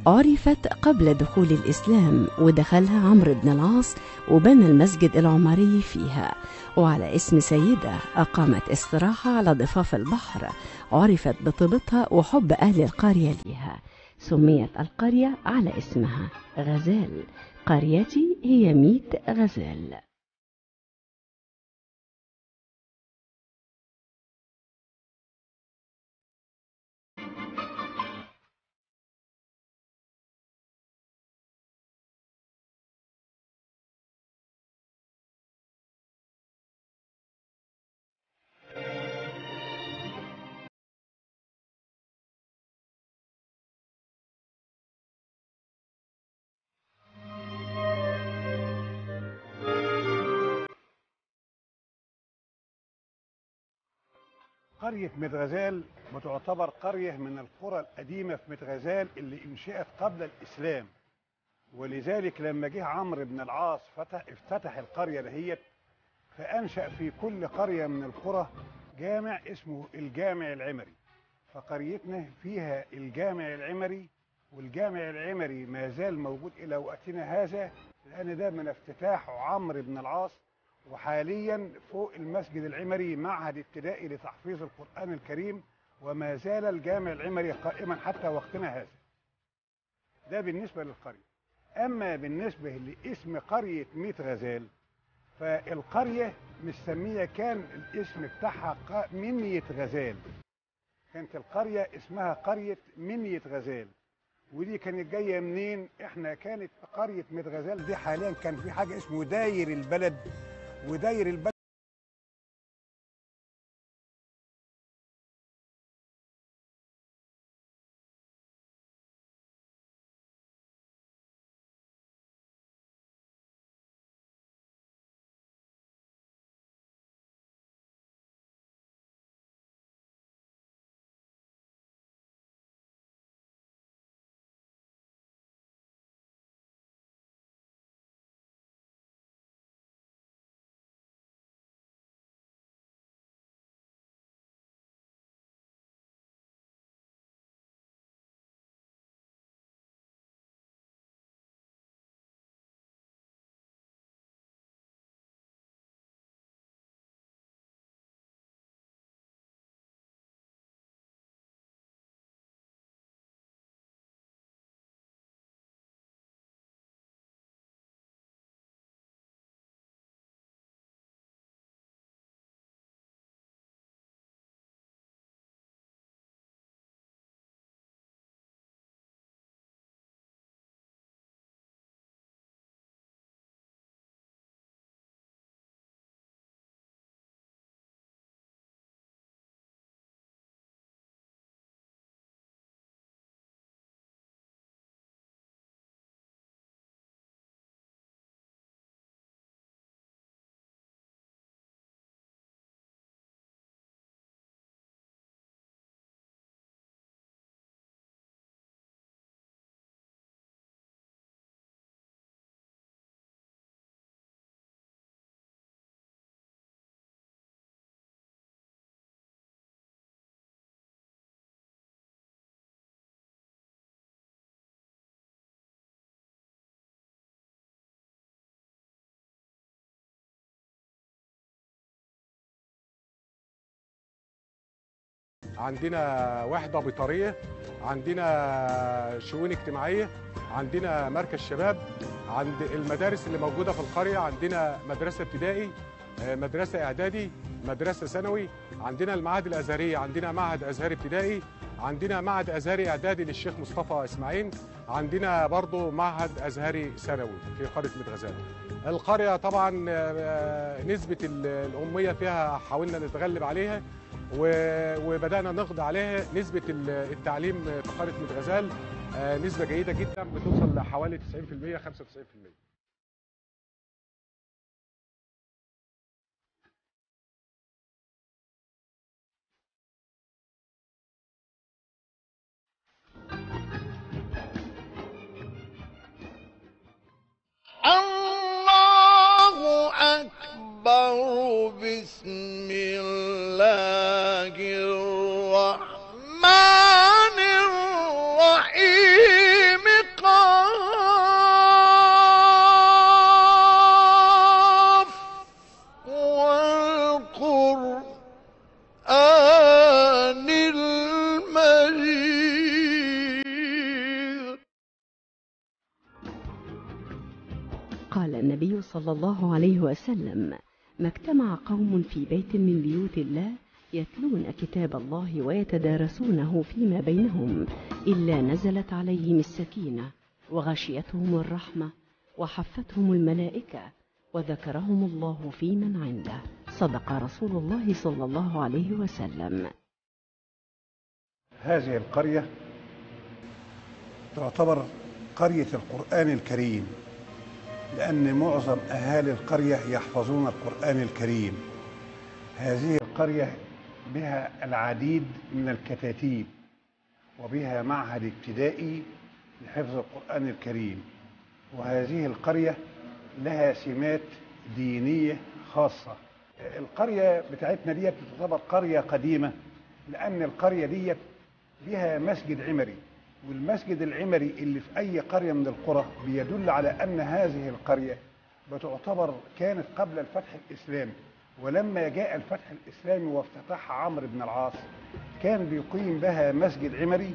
عرفت قبل دخول الإسلام ودخلها عمرو بن العاص وبنى المسجد العمري فيها وعلى اسم سيدة أقامت استراحة على ضفاف البحر عرفت بطيبتها وحب أهل القرية ليها سميت القرية على اسمها غزال قريتي هي ميت غزال قرية مدغزال بتعتبر قرية من القرى القديمة في مدغزال اللي انشئت قبل الإسلام ولذلك لما جه عمرو بن العاص فتح افتتح القرية دهيت فأنشأ في كل قرية من القرى جامع اسمه الجامع العمري فقريتنا فيها الجامع العمري والجامع العمري ما زال موجود إلى وقتنا هذا لأن ده من افتتاحه عمرو بن العاص وحاليا فوق المسجد العمري معهد ابتدائي لتحفيظ القرآن الكريم وما زال الجامع العمري قائما حتى وقتنا هذا ده بالنسبة للقرية أما بالنسبة لاسم قرية ميت غزال فالقرية مسمية كان الاسم بتاعها ق- منية غزال كانت القرية اسمها قرية منية غزال ودي كانت جاية منين احنا كانت قرية ميت غزال دي حاليا كان في حاجة اسمه داير البلد وداير البلد عندنا وحده بيطريه عندنا شؤون اجتماعيه عندنا مركز شباب عند المدارس اللي موجوده في القريه عندنا مدرسه ابتدائي آه، مدرسه اعدادي مدرسه ثانوي عندنا المعاهد الازهريه عندنا معهد ازهري ابتدائي عندنا معهد ازهري اعدادي للشيخ مصطفى اسماعيل عندنا برضو معهد ازهري ثانوي في قريه مدغزال القريه طبعا آه، نسبه ال- الاميه فيها حاولنا نتغلب عليها و- وبدانا نقضي عليها نسبه ال- التعليم في قريه مدغزال آه، نسبه جيده جدا بتوصل لحوالي 90% 95% الله أكبر بسم الله الرحمن الرحيم قال النبي صلى الله عليه وسلم ما اجتمع قوم في بيت من بيوت الله يتلون كتاب الله ويتدارسونه فيما بينهم إلا نزلت عليهم السكينة وغشيتهم الرحمة وحفتهم الملائكة وذكرهم الله في من عنده صدق رسول الله صلى الله عليه وسلم هذه القرية تعتبر قرية القرآن الكريم لأن معظم أهالي القرية يحفظون القرآن الكريم هذه القرية بها العديد من الكتاتيب وبها معهد ابتدائي لحفظ القرآن الكريم وهذه القرية لها سمات دينية خاصة القرية بتاعتنا ديت تعتبر قرية قديمة لأن القرية ديت بها مسجد عمري والمسجد العمري اللي في أي قرية من القرى بيدل على أن هذه القرية بتعتبر كانت قبل الفتح الإسلامي ولما جاء الفتح الإسلامي وافتتحها عمرو بن العاص كان بيقيم بها مسجد عمري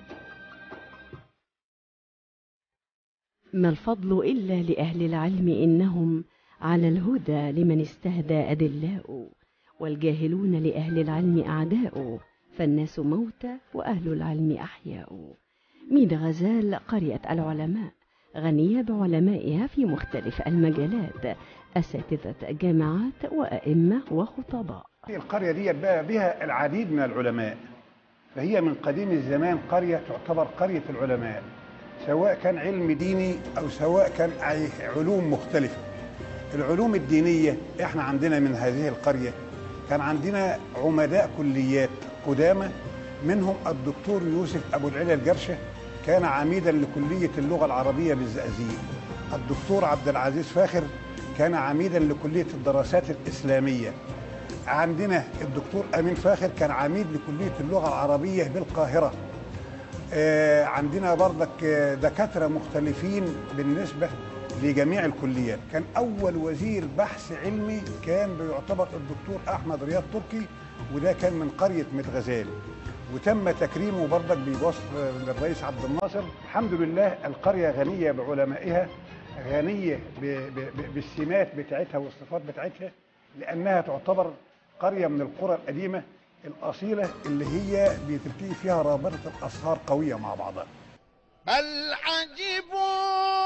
ما الفضل إلا لأهل العلم إنهم على الهدى لمن استهدى أدلاء والجاهلون لأهل العلم أعداء فالناس موتى وأهل العلم أحياء ميد غزال قرية العلماء غنية بعلمائها في مختلف المجالات أساتذة جامعات وأئمة وخطباء القرية دي بقى بها العديد من العلماء فهي من قديم الزمان قرية تعتبر قرية العلماء سواء كان علم ديني أو سواء كان أي علوم مختلفة العلوم الدينية احنا عندنا من هذه القرية كان عندنا عمداء كليات قدامى منهم الدكتور يوسف أبو العلا الجرشة كان عميدا لكلية اللغة العربية بالزقازيق الدكتور عبد العزيز فاخر كان عميدا لكلية الدراسات الإسلامية عندنا الدكتور أمين فاخر كان عميد لكلية اللغة العربية بالقاهرة آه، عندنا برضك آه، دكاترة مختلفين بالنسبة لجميع الكليات كان أول وزير بحث علمي كان بيعتبر الدكتور أحمد رياض تركي وده كان من قرية متغزال وتم تكريمه برضك بوصف للرئيس عبد الناصر الحمد لله القرية غنية بعلمائها غنية ب- ب- ب- بالسمات بتاعتها والصفات بتاعتها لأنها تعتبر قرية من القرى القديمة الأصيلة اللي هي بتلتقي فيها رابطة الأصهار قوية مع بعضها بل عجبوا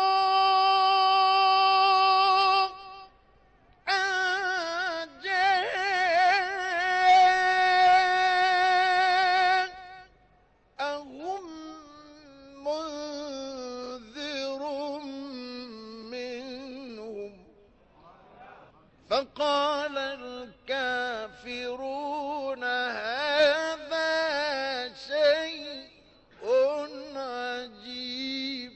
أن جاءهم منذر منهم فقال الكافرون هذا شيء عجيب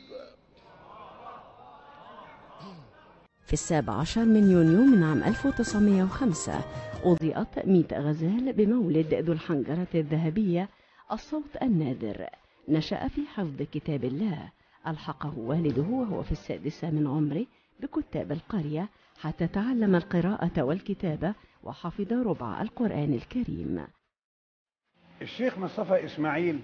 في السابع عشر من يونيو من عام 1905 أضيئت ميت غزال بمولد ذو الحنجرة الذهبية الصوت النادر نشأ في حفظ كتاب الله ألحقه والده وهو في السادسة من عمره بكتاب القرية حتى تعلم القراءة والكتابة وحفظ ربع القرآن الكريم الشيخ مصطفى إسماعيل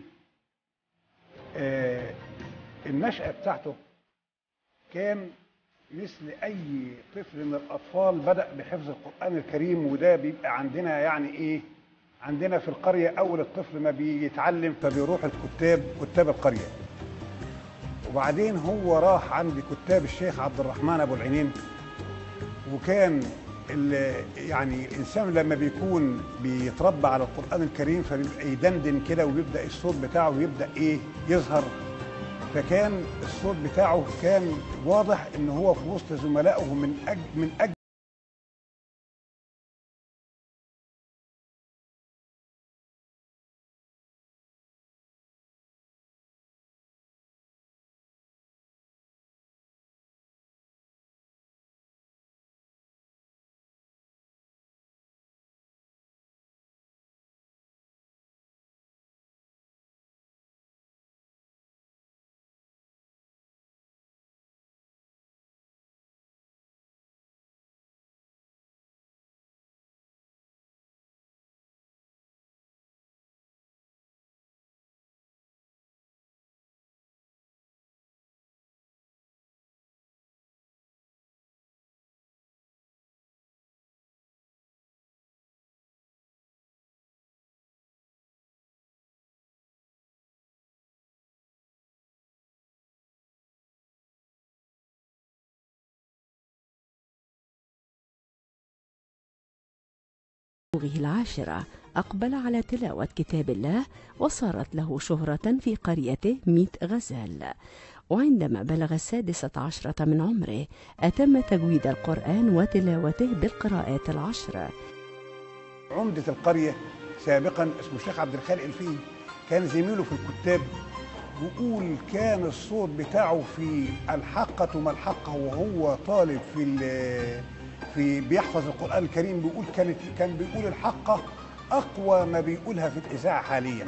آه النشأة بتاعته كان مثل أي طفل من الأطفال بدأ بحفظ القرآن الكريم وده بيبقى عندنا يعني إيه عندنا في القرية أول الطفل ما بيتعلم فبيروح الكتاب كتاب القرية وبعدين هو راح عند كتاب الشيخ عبد الرحمن أبو العينين وكان ال- يعني الانسان لما بيكون بيتربى على القران الكريم فبيبقى يدندن كده وبيبدا الصوت بتاعه يبدا ايه يظهر فكان الصوت بتاعه كان واضح ان هو في وسط زملائه من أج من أج بلوغه العاشرة أقبل على تلاوة كتاب الله وصارت له شهرة في قريته ميت غزال وعندما بلغ السادسة عشرة من عمره أتم تجويد القرآن وتلاوته بالقراءات العشر عمدة القرية سابقا اسمه الشيخ عبد الخالق الفيل كان زميله في الكتاب بيقول كان الصوت بتاعه في الحقة ما الحقة وهو طالب في ال- في بيحفظ القرآن الكريم بيقول كانت كان بيقول الحقة أقوى ما بيقولها في الإذاعة حاليا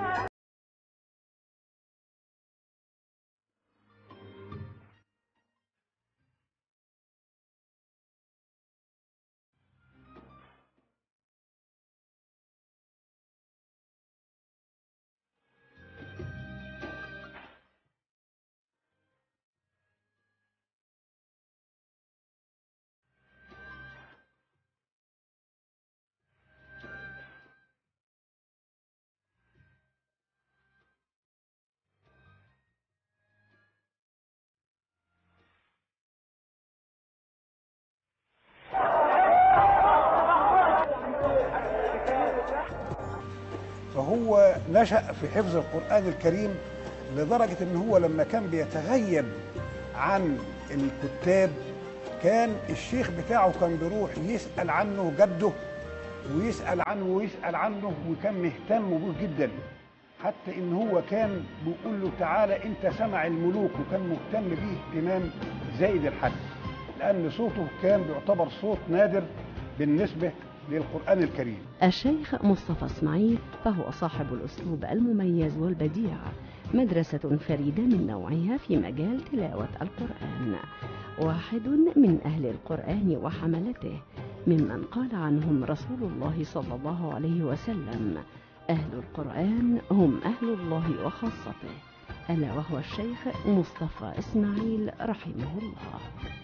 فهو نشأ في حفظ القرآن الكريم لدرجة ان هو لما كان بيتغيب عن الكتاب كان الشيخ بتاعه كان بيروح يسأل عنه جده ويسأل عنه ويسأل عنه وكان مهتم به جدا حتى ان هو كان بيقول له تعالى انت سمع الملوك وكان مهتم به اهتمام زايد الحد لان صوته كان بيعتبر صوت نادر بالنسبة للقرآن الكريم الشيخ مصطفى اسماعيل فهو صاحب الأسلوب المميز والبديع مدرسة فريدة من نوعها في مجال تلاوة القرآن واحد من أهل القرآن وحملته ممن قال عنهم رسول الله صلى الله عليه وسلم أهل القرآن هم أهل الله وخاصته ألا وهو الشيخ مصطفى إسماعيل رحمه الله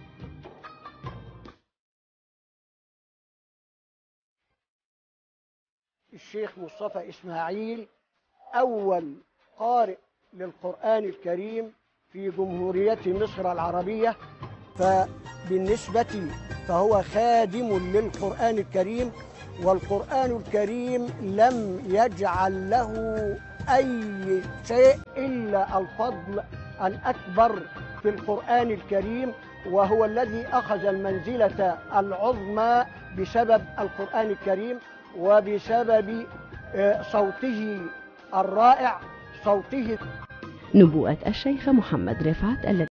الشيخ مصطفى إسماعيل أول قارئ للقرآن الكريم في جمهورية مصر العربية فبالنسبة فهو خادم للقرآن الكريم والقرآن الكريم لم يجعل له أي شيء إلا الفضل الأكبر في القرآن الكريم وهو الذي أخذ المنزلة العظمى بسبب القرآن الكريم وبسبب آه، صوته الرائع صوته نبوءة الشيخ محمد رفعت الذي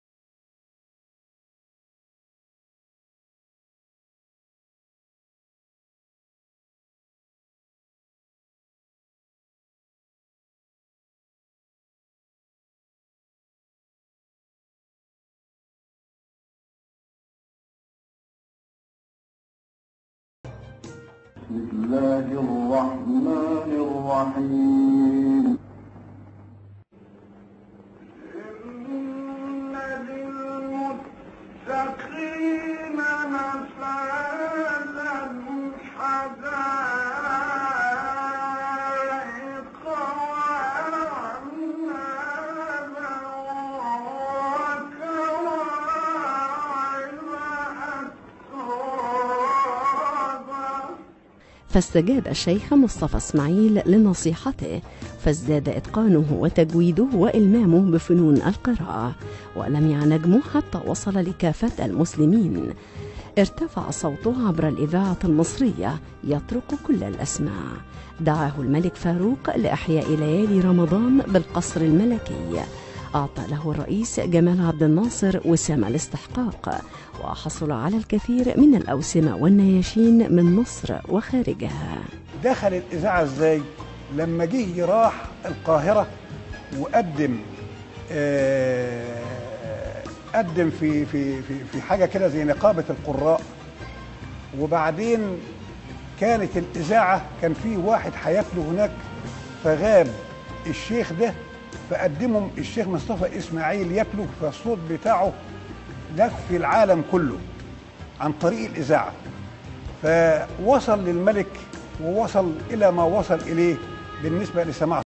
بسم الله الرحمن الرحيم إن للمتقين مفازا حدائق وأعنابا وكواعب أترابا فاستجاب الشيخ مصطفى اسماعيل لنصيحته فازداد اتقانه وتجويده والمامه بفنون القراءه ولم يعنجمه حتى وصل لكافه المسلمين ارتفع صوته عبر الاذاعه المصريه يطرق كل الاسماع دعاه الملك فاروق لاحياء ليالي رمضان بالقصر الملكي أعطى له الرئيس جمال عبد الناصر وسام الاستحقاق وحصل على الكثير من الأوسمة والنياشين من مصر وخارجها دخل الإذاعة إزاي؟ لما جه راح القاهرة وقدم آه، قدم في في في في حاجة كده زي نقابة القراء وبعدين كانت الإذاعة كان في واحد هياكله هناك فغاب الشيخ ده فقدمهم الشيخ مصطفى إسماعيل ياكله فالصوت بتاعه لف العالم كله عن طريق الإذاعة فوصل للملك ووصل إلى ما وصل إليه بالنسبة لسماع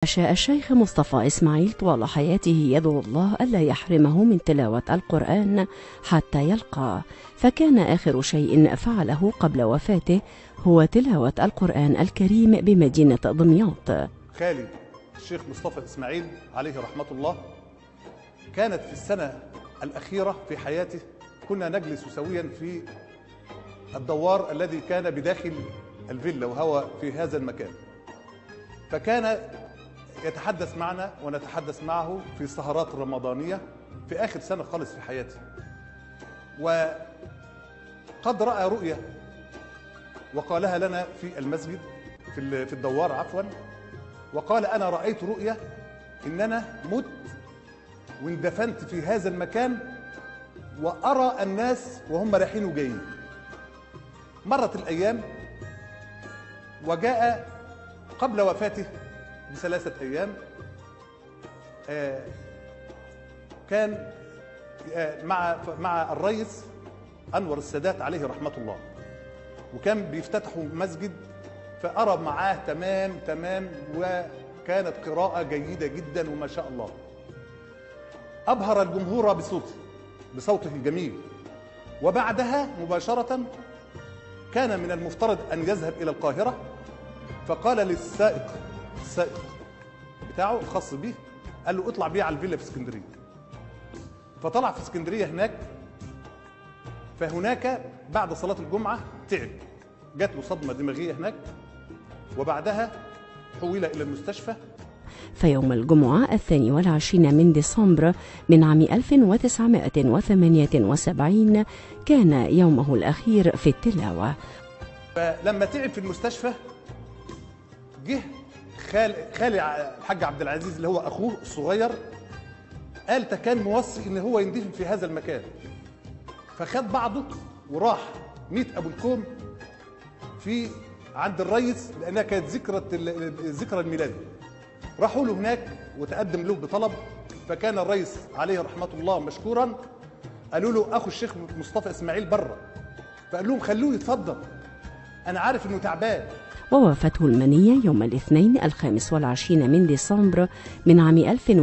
شاء الشيخ مصطفى إسماعيل طوال حياته يدعو الله ألا يحرمه من تلاوة القرآن حتى يلقاه فكان آخر شيء فعله قبل وفاته هو تلاوة القرآن الكريم بمدينة دمياط خالي الشيخ مصطفى إسماعيل عليه رحمة الله كانت في السنة الأخيرة في حياته كنا نجلس سويا في الدوار الذي كان بداخل الفيلا وهو في هذا المكان فكان يتحدث معنا ونتحدث معه في السهرات الرمضانية في آخر سنة خالص في حياته وقد رأى رؤية وقالها لنا في المسجد في ال- في الدوار عفوا وقال انا رايت رؤيه ان انا مت واندفنت في هذا المكان وارى الناس وهم رايحين وجايين مرت الايام وجاء قبل وفاته بثلاثه ايام آه، كان آه، مع مع الرئيس انور السادات عليه رحمه الله وكان بيفتتحوا مسجد فأرى معاه تمام تمام وكانت قراءة جيدة جدا وما شاء الله أبهر الجمهور بصوته بصوته الجميل وبعدها مباشرة كان من المفترض أن يذهب إلى القاهرة فقال للسائق السائق بتاعه الخاص به قال له اطلع بيه على الفيلا في اسكندرية فطلع في اسكندرية هناك فهناك بعد صلاة الجمعة تعب جات له صدمة دماغية هناك وبعدها حول إلى المستشفى فيوم الجمعة الثاني والعشرين من ديسمبر من عام 1978 كان يومه الأخير في التلاوة فلما تعب في المستشفى جه خال خالي ع- الحاج عبد العزيز اللي هو اخوه الصغير قال ده كان موصي ان هو يندفن في هذا المكان فخد بعضه وراح ميت ابو الكوم في عند الريس لانها كانت ذكرى ال- ذكرى الميلاد راحوا له هناك وتقدم له بطلب فكان الرئيس عليه رحمه الله مشكورا قالوا له اخو الشيخ مصطفى اسماعيل بره فقال لهم خلوه يتفضل انا عارف انه تعبان ووافته المنية يوم الاثنين الخامس والعشرين من ديسمبر من عام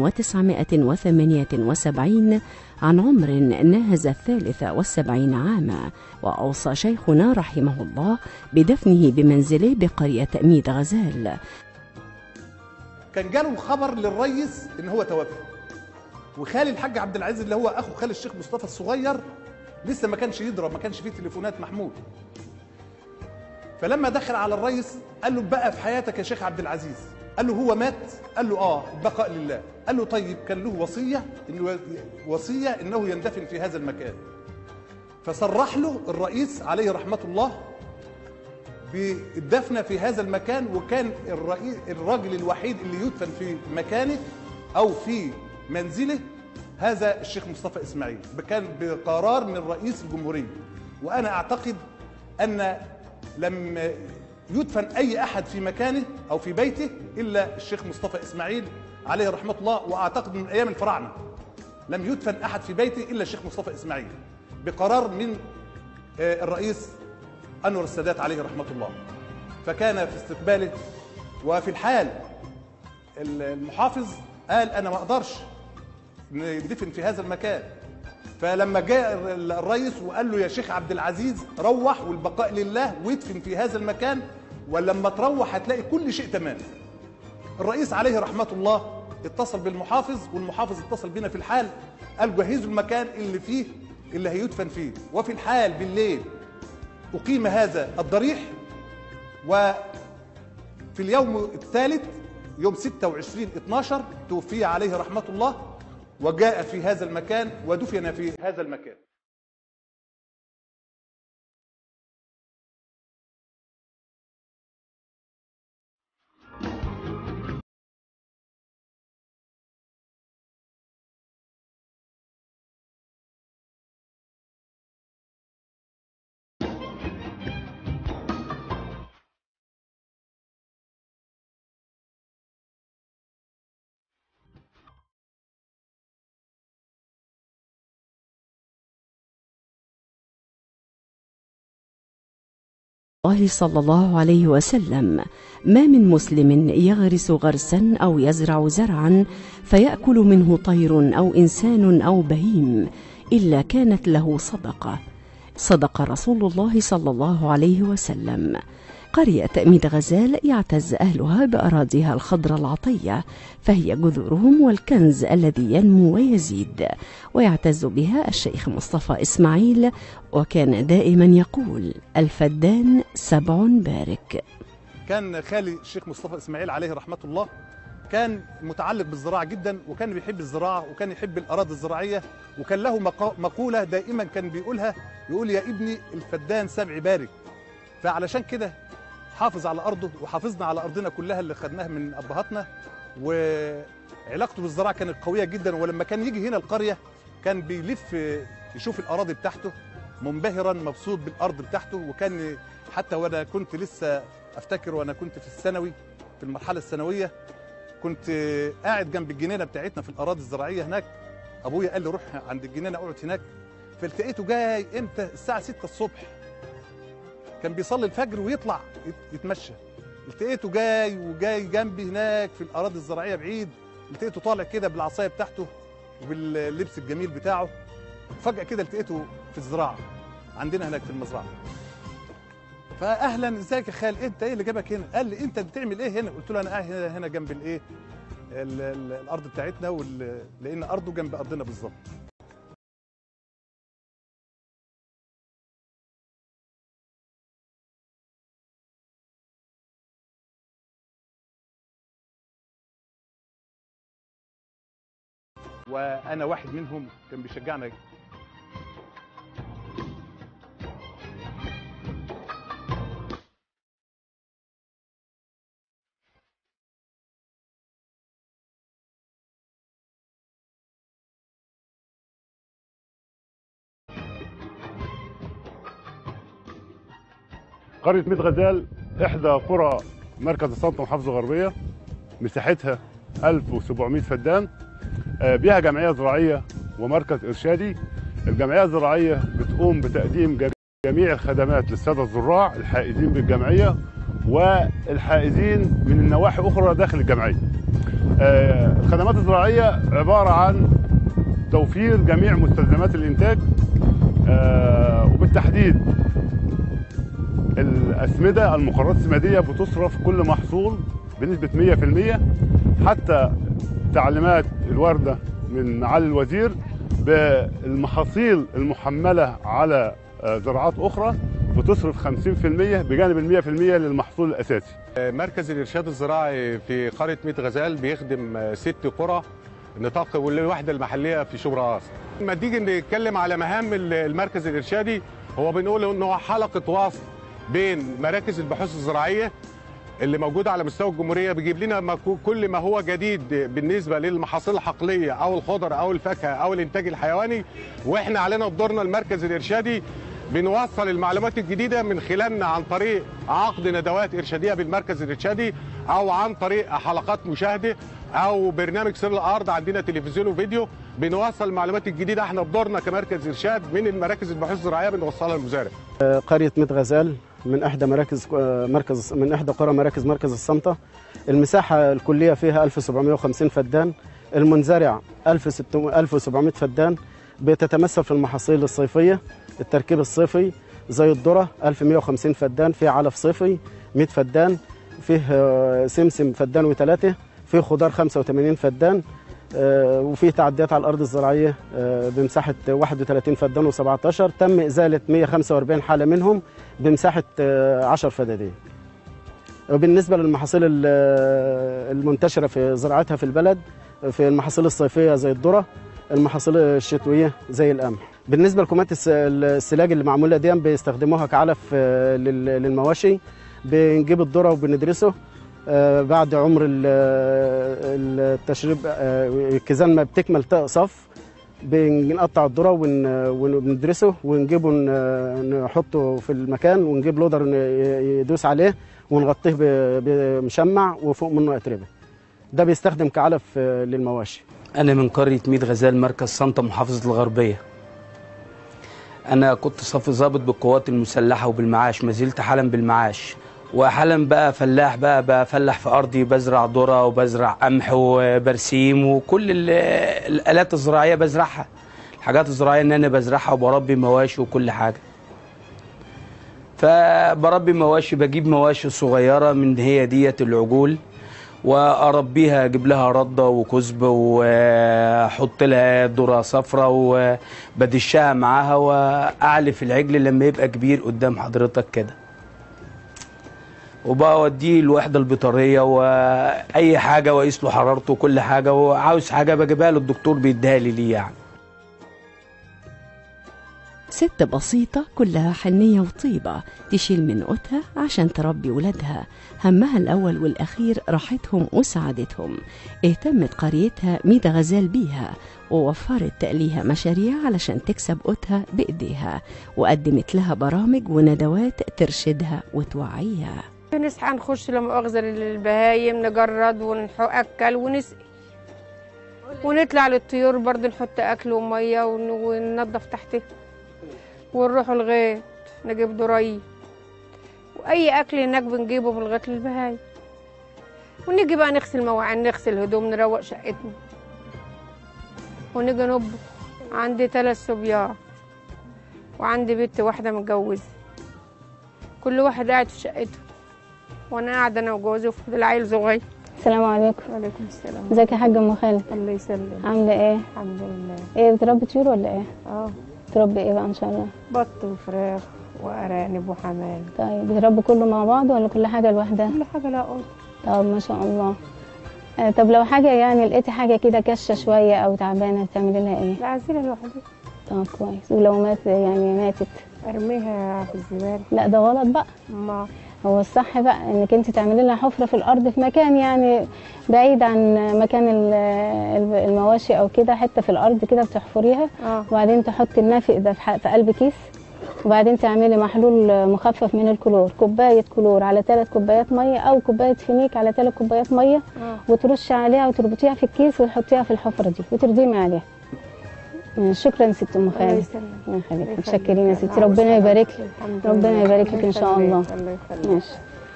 1978 عن عمر ناهز الثالثة والسبعين عاما وأوصى شيخنا رحمه الله بدفنه بمنزله بقرية ميد غزال كان جاله الخبر للريس ان هو توفى وخالي الحاج عبد العزيز اللي هو اخو خالي الشيخ مصطفى الصغير لسه ما كانش يضرب ما كانش فيه تليفونات محمول فلما دخل على الريس قال له بقى في حياتك يا شيخ عبد العزيز قال له هو مات قال له اه البقاء لله قال له طيب كان له وصيه انه وصيه انه يندفن في هذا المكان فصرح له الرئيس عليه رحمه الله بالدفن في هذا المكان وكان الرئيس الراجل الوحيد اللي يدفن في مكانه او في منزله هذا الشيخ مصطفى اسماعيل كان بقرار من رئيس الجمهوريه وانا اعتقد ان لم يدفن اي احد في مكانه او في بيته الا الشيخ مصطفى اسماعيل عليه رحمه الله واعتقد من ايام الفراعنه لم يدفن احد في بيته الا الشيخ مصطفى اسماعيل بقرار من آه، الرئيس انور السادات عليه رحمه الله فكان في استقباله وفي الحال المحافظ قال انا ما اقدرش ندفن في هذا المكان فلما جاء الرئيس وقال له يا شيخ عبد العزيز روح والبقاء لله وادفن في هذا المكان ولما تروح هتلاقي كل شيء تمام الرئيس عليه رحمه الله اتصل بالمحافظ والمحافظ اتصل بنا في الحال قال جهزوا المكان اللي فيه اللي هيدفن فيه وفي الحال بالليل أقيم هذا الضريح وفي اليوم الثالث يوم 26 12 توفي عليه رحمة الله وجاء في هذا المكان ودفن في هذا المكان الله صلى الله عليه وسلم ما من مسلم يغرس غرسا أو يزرع زرعا فيأكل منه طير أو إنسان أو بهيم إلا كانت له صدقة صدق رسول الله صلى الله عليه وسلم قرية ميد غزال يعتز أهلها بأراضيها الخضراء العطية فهي جذورهم والكنز الذي ينمو ويزيد ويعتز بها الشيخ مصطفى إسماعيل وكان دائما يقول الفدان سبع بارك كان خالي الشيخ مصطفى اسماعيل عليه رحمه الله كان متعلق بالزراعه جدا وكان بيحب الزراعه وكان يحب الاراضي الزراعيه وكان له مقا- مقوله دائما كان بيقولها يقول يا ابني الفدان سبع بارك فعلشان كده حافظ على ارضه وحافظنا على ارضنا كلها اللي خدناها من ابهاتنا وعلاقته بالزراعه كانت قويه جدا ولما كان يجي هنا القريه كان بيلف يشوف الاراضي بتاعته منبهرا مبسوط بالارض بتاعته وكان حتى وانا كنت لسه افتكر وانا كنت في الثانوي في المرحله الثانويه كنت قاعد جنب الجنينه بتاعتنا في الاراضي الزراعيه هناك ابويا قال لي روح عند الجنينه اقعد هناك فلتقيته جاي امتى الساعه 6 الصبح كان بيصلي الفجر ويطلع يت- يتمشى لقيته جاي وجاي جنبي هناك في الاراضي الزراعيه بعيد لقيته طالع كده بالعصايه بتاعته وباللبس الجميل بتاعه فجاه كده لقيته في الزراعه عندنا هناك في المزرعه فاهلا ازيك يا خال انت ايه اللي جابك هنا قال لي انت بتعمل ايه هنا قلت له انا قاعد هنا هنا جنب الايه ال- ال- الارض بتاعتنا وال- لان ارضه جنب ارضنا بالظبط وانا واحد منهم كان بيشجعنا قرية ميت غزال إحدى قرى مركز السلطنة محافظة الغربية مساحتها 1700 فدان آه، بيها جمعية زراعية ومركز إرشادي الجمعية الزراعية بتقوم بتقديم جم- جميع الخدمات للسادة الزراع الحائزين بالجمعية والحائزين من النواحي أخرى داخل الجمعية آه، الخدمات الزراعية عبارة عن توفير جميع مستلزمات الإنتاج آه، وبالتحديد الأسمدة المقررات السمادية بتصرف كل محصول بنسبة 100% حتى تعليمات الواردة من معالي الوزير بالمحاصيل المحملة على آه، زراعات أخرى بتصرف 50% بجانب ال 100% للمحصول الأساسي مركز الإرشاد الزراعي في قرية ميت غزال بيخدم آه، ست قرى نطاق والوحدة المحلية في شبرا قصر لما تيجي نتكلم على مهام ال- المركز الإرشادي هو بنقول إنه هو حلقة وصل بين مراكز البحوث الزراعية اللي موجودة على مستوى الجمهورية بيجيب لنا ما كو- كل ما هو جديد بالنسبة للمحاصيل الحقلية أو الخضر أو الفاكهة أو الإنتاج الحيواني وإحنا علينا بدورنا المركز الإرشادي بنوصل المعلومات الجديدة من خلالنا عن طريق عقد ندوات إرشادية بالمركز الإرشادي أو عن طريق حلقات مشاهدة أو برنامج سر الأرض عندنا تلفزيون وفيديو بنوصل المعلومات الجديدة احنا بدورنا كمركز إرشاد من المراكز البحوث الزراعية بنوصلها للمزارع قرية ميت غزال من إحدى مراكز مركز من إحدى قرى مراكز مركز الصمتة المساحة الكلية فيها 1750 فدان المنزرع 1600 1700 فدان بتتمثل في المحاصيل الصيفية التركيب الصيفي زي الذرة 1150 فدان فيه علف صيفي 100 فدان فيه آه، سمسم فدان وثلاثة فيه خضار 85 فدان آه، وفيه تعديات على الارض الزراعيه آه، بمساحه 31 فدان و17 تم ازاله 145 حاله منهم بمساحه آه، 10 فدادين وبالنسبه للمحاصيل ال- آه، المنتشره في زراعتها في البلد في المحاصيل الصيفيه زي الذره المحاصيل الشتويه زي القمح بالنسبه لكمات الس- السلاج اللي معموله دي بيستخدموها كعلف آه، لل- للمواشي بنجيب الذره وبندرسه آه، بعد عمر ال- التشريب آه، الكيزان ما بتكمل ت- صف بنقطع الذره ون- وندرسه ونجيبه ن- نحطه في المكان ونجيب لودر ن- يدوس عليه ونغطيه ب- بمشمع وفوق منه اتربه ده بيستخدم كعلف آه، للمواشي أنا من قرية ميت غزال مركز صمتة محافظة الغربية انا كنت صف ضابط بالقوات المسلحه وبالمعاش ما زلت حالا بالمعاش وحالا بقى فلاح بقى بفلح في ارضي بزرع ذره وبزرع قمح وبرسيم وكل ال- الالات الزراعيه بزرعها الحاجات الزراعيه ان انا بزرعها وبربي مواشي وكل حاجه فبربي مواشي بجيب مواشي صغيره من هي ديت العجول واربيها اجيب لها رده وكزب واحط لها ذره صفراء وبدشها معاها واعلف العجل لما يبقى كبير قدام حضرتك كده وبوديه الوحده البيطريه واي حاجه واقيس له حرارته وكل حاجه وعاوز حاجه بجيبها له الدكتور بيديها لي ليه يعني ست بسيطة كلها حنية وطيبة تشيل من قوتها عشان تربي ولادها همها الأول والأخير راحتهم وسعادتهم اهتمت قريتها ميدا غزال بيها ووفرت ليها مشاريع علشان تكسب قوتها بإيديها وقدمت لها برامج وندوات ترشدها وتوعيها نصحى نخش لا مؤاخذة للبهايم نجرد ونأكل ونسقي ونطلع للطيور برضه نحط أكل ومية ون- وننضف تحتها ونروح الغيط نجيب دري وأي أكل هناك بنجيبه من الغيط للبهايم ونيجي بقى نغسل مواعين نغسل هدوم نروق شقتنا ونيجي نطبخ عندي ثلاث صبيان وعندي بنت واحدة متجوزة كل واحد قاعد في شقته وانا قاعده انا وجوزي وفي العيل صغير السلام عليكم وعليكم السلام ازيك يا حاجة ام خالد الله يسلمك عاملة ايه؟ الحمد لله ايه بتربي طيور ولا ايه؟ اه بتربي ايه بقى ان شاء الله؟ بط وفراخ وارانب وحمام طيب بتربي كله مع بعض ولا كل حاجة لوحدها؟ كل حاجه لها قط طب ما شاء الله آه طب لو حاجة يعني لقيتي حاجة كده كشة شوية أو تعبانة تعملي لها ايه؟ العزيله لوحدها طب كويس ولو مات يعني ماتت ارميها في الزباله لا ده غلط بقى ما هو الصح بقى انك انت تعملي لها حفرة في الأرض في مكان يعني بعيد عن مكان ال- ال- المواشي أو كده حتة في الأرض كده بتحفريها اه وبعدين تحطي النافق ده في ح- في قلب كيس وبعدين تعملي محلول مخفف من الكلور كوباية كلور على ثلاث كوبايات مية أو كوباية فينيك على ثلاث كوبايات مية اه وترشي عليها وتربطيها في الكيس وتحطيها في الحفرة دي وتردمي عليها آه، شكرا ست أم الله خالد يسلمك الله يخليك الله متشكرين يا يخليك. ستي ربنا يبارك لك الحمد ربنا لله. يبارك الله لك إن شاء يخليك. الله. الله يخليك ماشي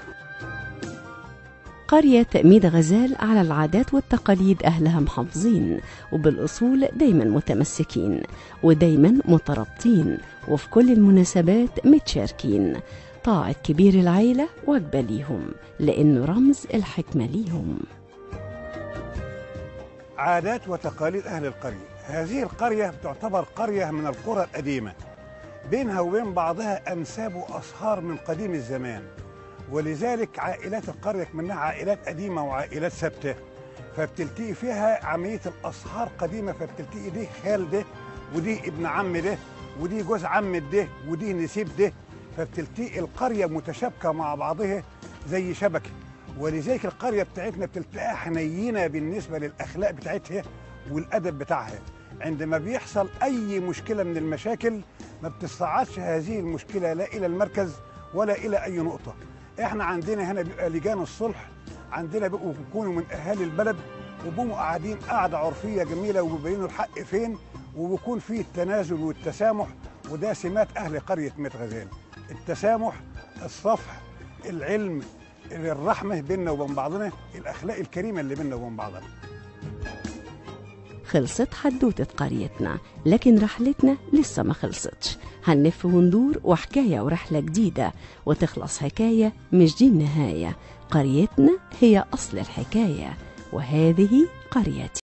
قرية ميدا غزال على العادات والتقاليد أهلها محافظين وبالأصول دايما متمسكين ودايما مترابطين وفي كل المناسبات متشاركين طاعة كبير العيلة واجبة ليهم لأنه رمز الحكمة ليهم عادات وتقاليد أهل القرية هذه القرية تعتبر قرية من القرى القديمة بينها وبين بعضها أنساب وأصهار من قديم الزمان ولذلك عائلات القرية منها عائلات قديمة وعائلات ثابتة فبتلتقي فيها عملية الأصهار قديمة فبتلتقي دي خال ده ودي ابن عم ده ودي جوز عم ده ودي نسيب ده فبتلتقي القرية متشابكة مع بعضها زي شبكة ولذلك القرية بتاعتنا بتلتقى حنينة بالنسبة للأخلاق بتاعتها والأدب بتاعها عندما بيحصل أي مشكلة من المشاكل ما بتصعدش هذه المشكلة لا إلى المركز ولا إلى أي نقطة إحنا عندنا هنا بيبقى لجان الصلح عندنا بيبقوا بيكونوا من أهالي البلد وبيبقوا قاعدين قاعدة عرفية جميلة وبيبينوا الحق فين وبيكون فيه التنازل والتسامح وده سمات أهل قرية ميت غزال التسامح الصفح العلم الرحمة بيننا وبين بعضنا الأخلاق الكريمة اللي بيننا وبين بعضنا خلصت حدوتة قريتنا لكن رحلتنا لسه ما خلصتش هنلف وندور وحكاية ورحلة جديدة وتخلص حكاية مش دي النهاية قريتنا هي أصل الحكاية وهذه قريتي